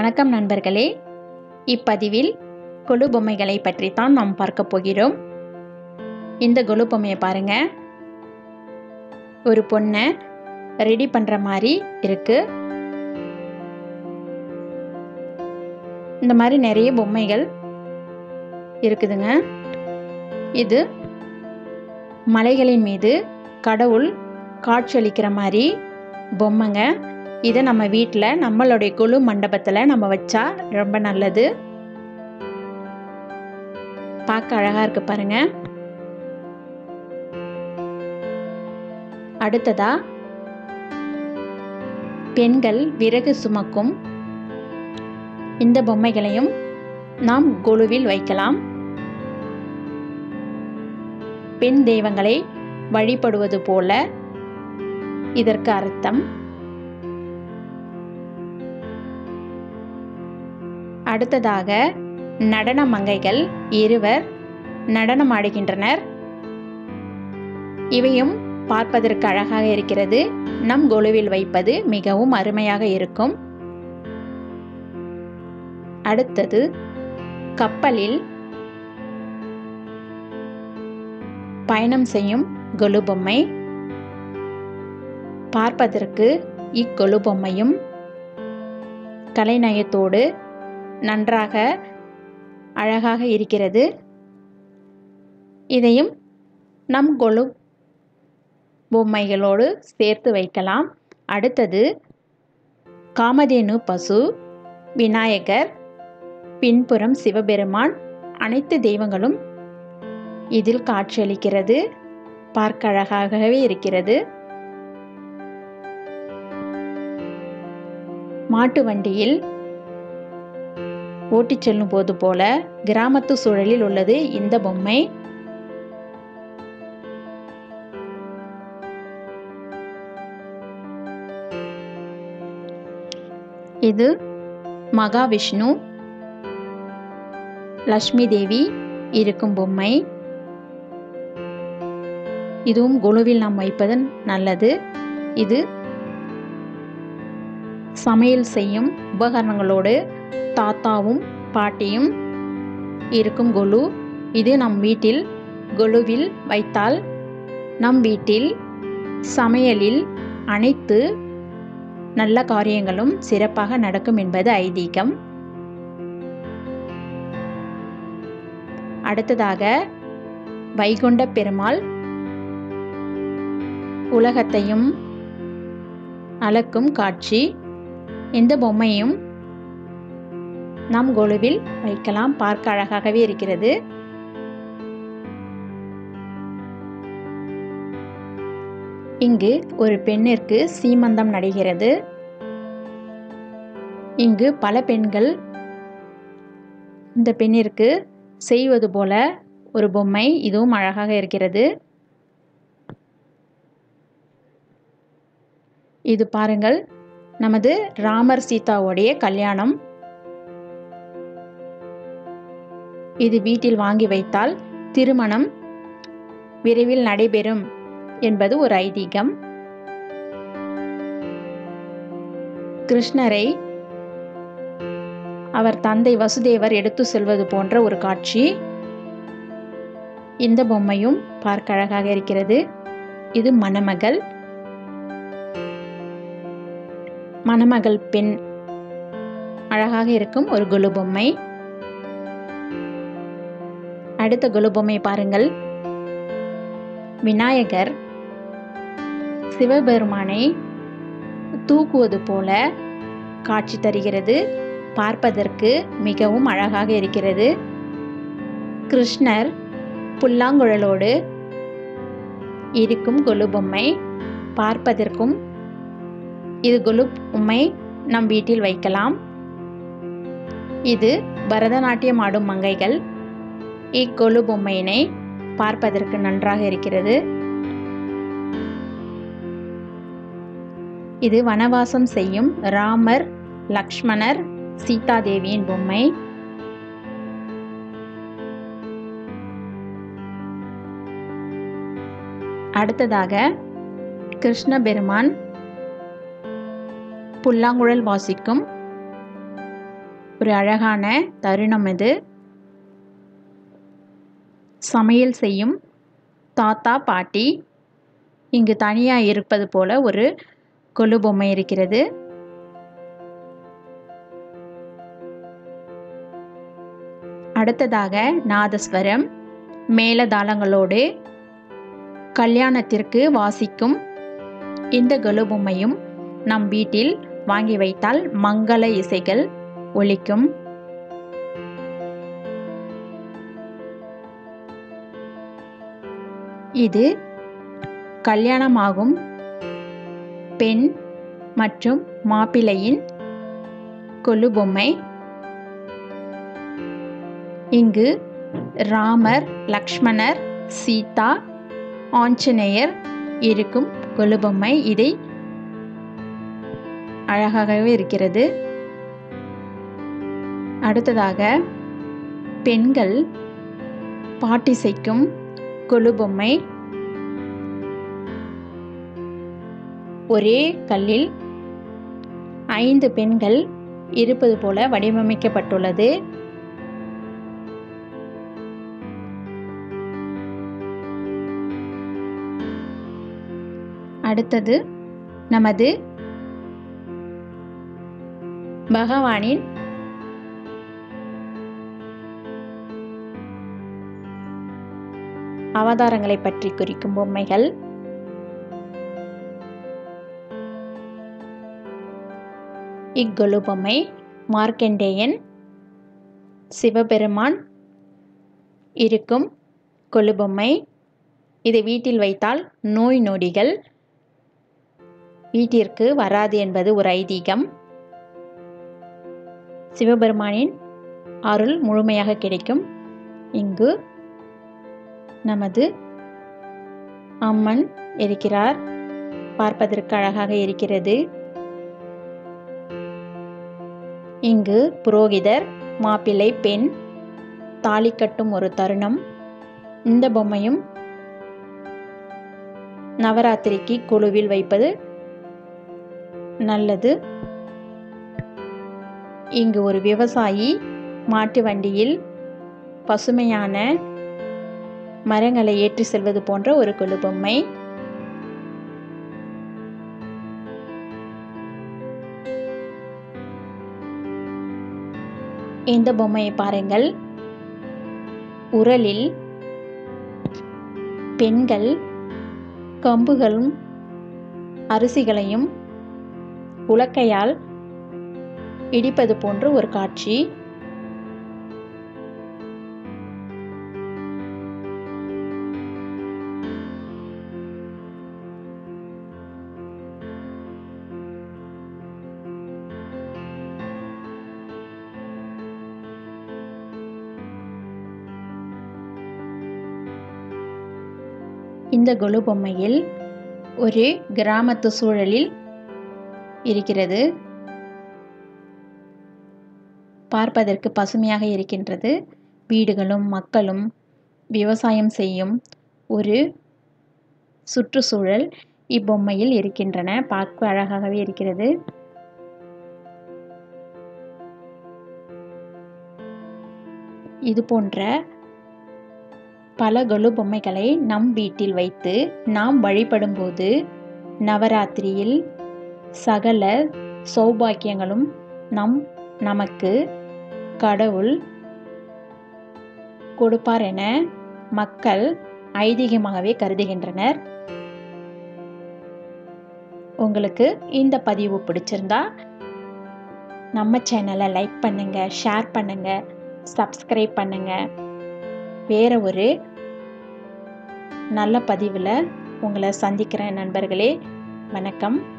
வணக்கம் நண்பர்களே இப்பதிவில் கொலு பொம்மைகளை பற்றி தான் நாம் பார்க்க போகிறோம் இந்த கொலு பொம்மையை பாருங்க ஒரு பொண்ணை ரெடி பண்ணுற மாதிரி இருக்கு இந்த மாதிரி நிறைய பொம்மைகள் இருக்குதுங்க இது மலைகளின் மீது கடவுள் காட்சியளிக்கிற மாதிரி பொம்மைங்க இதை நம்ம வீட்டில் நம்மளுடைய குழு மண்டபத்தில் நம்ம வச்சா ரொம்ப நல்லது பார்க்க அழகாக இருக்கு பாருங்க அடுத்ததா பெண்கள் விறகு சுமக்கும் இந்த பொம்மைகளையும் நாம் குழுவில் வைக்கலாம் பெண் தெய்வங்களை வழிபடுவது போல இதற்கு அர்த்தம் அடுத்ததாக நடன மங்கைகள் இருவர் நடனம் ஆடுகின்றனர் இவையும் பார்ப்பதற்கு அழகாக இருக்கிறது நம் கொலுவில் வைப்பது மிகவும் அருமையாக இருக்கும் அடுத்தது கப்பலில் பயணம் செய்யும் கொலு பொம்மை பார்ப்பதற்கு இக்கொலு பொம்மையும் கலைநயத்தோடு நன்றாக அழகாக இருக்கிறது இதையும் நம் கொலு பொம்மைகளோடு சேர்த்து வைக்கலாம் அடுத்தது காமதேனு பசு விநாயகர் பின்புறம் சிவபெருமான் அனைத்து தெய்வங்களும் இதில் காட்சியளிக்கிறது பார்க்க அழகாகவே இருக்கிறது மாட்டு வண்டியில் ஓட்டிச் செல்லும் போது போல கிராமத்து சூழலில் உள்ளது இந்த பொம்மை இது மகாவிஷ்ணு லக்ஷ்மி தேவி இருக்கும் பொம்மை இதுவும் குழுவில் நாம் வைப்பது நல்லது இது சமையல் செய்யும் உபகரணங்களோடு தாத்தாவும் பாட்டியும் இருக்கும் கொலு இது நம் வீட்டில் கொலுவில் வைத்தால் நம் வீட்டில் சமையலில் அனைத்து நல்ல காரியங்களும் சிறப்பாக நடக்கும் என்பது ஐதீகம் அடுத்ததாக வைகுண்ட பெருமாள் உலகத்தையும் அளக்கும் காட்சி இந்த பொம்மையும் நம் கொலுவில் வைக்கலாம் பார்க்க அழகாகவே இருக்கிறது இங்கு ஒரு பெண்ணிற்கு சீமந்தம் நடைகிறது இங்கு பல பெண்கள் இந்த பெண்ணிற்கு செய்வது போல ஒரு பொம்மை இதுவும் அழகாக இருக்கிறது இது பாருங்கள் நமது ராமர் சீதாவுடைய கல்யாணம் இது வீட்டில் வாங்கி வைத்தால் திருமணம் விரைவில் நடைபெறும் என்பது ஒரு ஐதீகம் கிருஷ்ணரை அவர் தந்தை வசுதேவர் எடுத்து செல்வது போன்ற ஒரு காட்சி இந்த பொம்மையும் பார்க்க அழகாக இருக்கிறது இது மணமகள் மணமகள் பெண் அழகாக இருக்கும் ஒரு குலு பொம்மை அடுத்த குலு பொம்மை பாருங்கள் விநாயகர் சிவபெருமானை தூக்குவது போல காட்சி தருகிறது பார்ப்பதற்கு மிகவும் அழகாக இருக்கிறது கிருஷ்ணர் புல்லாங்குழலோடு இருக்கும் கொலு பொம்மை பார்ப்பதற்கும் இது கொலு பொம்மை நம் வீட்டில் வைக்கலாம் இது பரதநாட்டியம் ஆடும் மங்கைகள் இக்கொலு பொம்மையினை பார்ப்பதற்கு நன்றாக இருக்கிறது இது வனவாசம் செய்யும் ராமர் லக்ஷ்மணர் சீதாதேவியின் பொம்மை அடுத்ததாக கிருஷ்ண பெருமான் புல்லாங்குழல் வாசிக்கும் ஒரு அழகான தருணம் இது சமையல் செய்யும் தாத்தா பாட்டி இங்கு தனியாக இருப்பது போல ஒரு கொலு பொம்மை இருக்கிறது அடுத்ததாக நாதஸ்வரம் மேலதாளங்களோடு கல்யாணத்திற்கு வாசிக்கும் இந்த கொலு பொம்மையும் நம் வீட்டில் வாங்கி வைத்தால் மங்கள இசைகள் ஒலிக்கும் இது கல்யாணமாகும் பெண் மற்றும் மாப்பிள்ளையின் கொலு பொம்மை இங்கு ராமர் லக்ஷ்மணர் சீதா ஆஞ்சநேயர் இருக்கும் கொலு பொம்மை இதை அழகாகவே இருக்கிறது அடுத்ததாக பெண்கள் பாட்டிசைக்கும் கொலு பொம்மை ஒரே கல்லில் ஐந்து பெண்கள் இருப்பது போல வடிவமைக்கப்பட்டுள்ளது அடுத்தது நமது பகவானின் அவதாரங்களை பற்றி குறிக்கும் பொம்மைகள் இக்கொலு பொம்மை மார்க்கண்டேயன் சிவபெருமான் இருக்கும் கொலு பொம்மை இதை வீட்டில் வைத்தால் நோய் நொடிகள் வீட்டிற்கு வராது என்பது ஒரு ஐதீகம் சிவபெருமானின் அருள் முழுமையாக கிடைக்கும் இங்கு நமது அம்மன் இருக்கிறார் பார்ப்பதற்கு அழகாக இருக்கிறது இங்கு புரோகிதர் மாப்பிள்ளை பெண் தாலி கட்டும் ஒரு தருணம் இந்த பொம்மையும் நவராத்திரிக்கு குழுவில் வைப்பது நல்லது இங்கு ஒரு விவசாயி மாட்டு வண்டியில் பசுமையான மரங்களை ஏற்றி செல்வது போன்ற ஒரு கொலு பொம்மை இந்த பொம்மையை பாருங்கள் உரலில் பெண்கள் கம்புகளும் அரிசிகளையும் உலக்கையால் இடிப்பது போன்ற ஒரு காட்சி இந்த கொலு பொம்மையில் ஒரு கிராமத்து சூழலில் இருக்கிறது பார்ப்பதற்கு பசுமையாக இருக்கின்றது வீடுகளும் மக்களும் விவசாயம் செய்யும் ஒரு சுற்றுச்சூழல் இப்பொம்மையில் இருக்கின்றன பார்க்க அழகாகவே இருக்கிறது இது போன்ற பல கொலு பொம்மைகளை நம் வீட்டில் வைத்து நாம் வழிபடும்போது நவராத்திரியில் சகல சௌபாக்கியங்களும் நம் நமக்கு கடவுள் கொடுப்பார் என மக்கள் ஐதீகமாகவே கருதுகின்றனர் உங்களுக்கு இந்த பதிவு பிடிச்சிருந்தா நம்ம சேனலை லைக் பண்ணுங்க ஷேர் பண்ணுங்க சப்ஸ்கிரைப் பண்ணுங்க வேற ஒரு நல்ல பதிவில் உங்களை சந்திக்கிறேன் நண்பர்களே வணக்கம்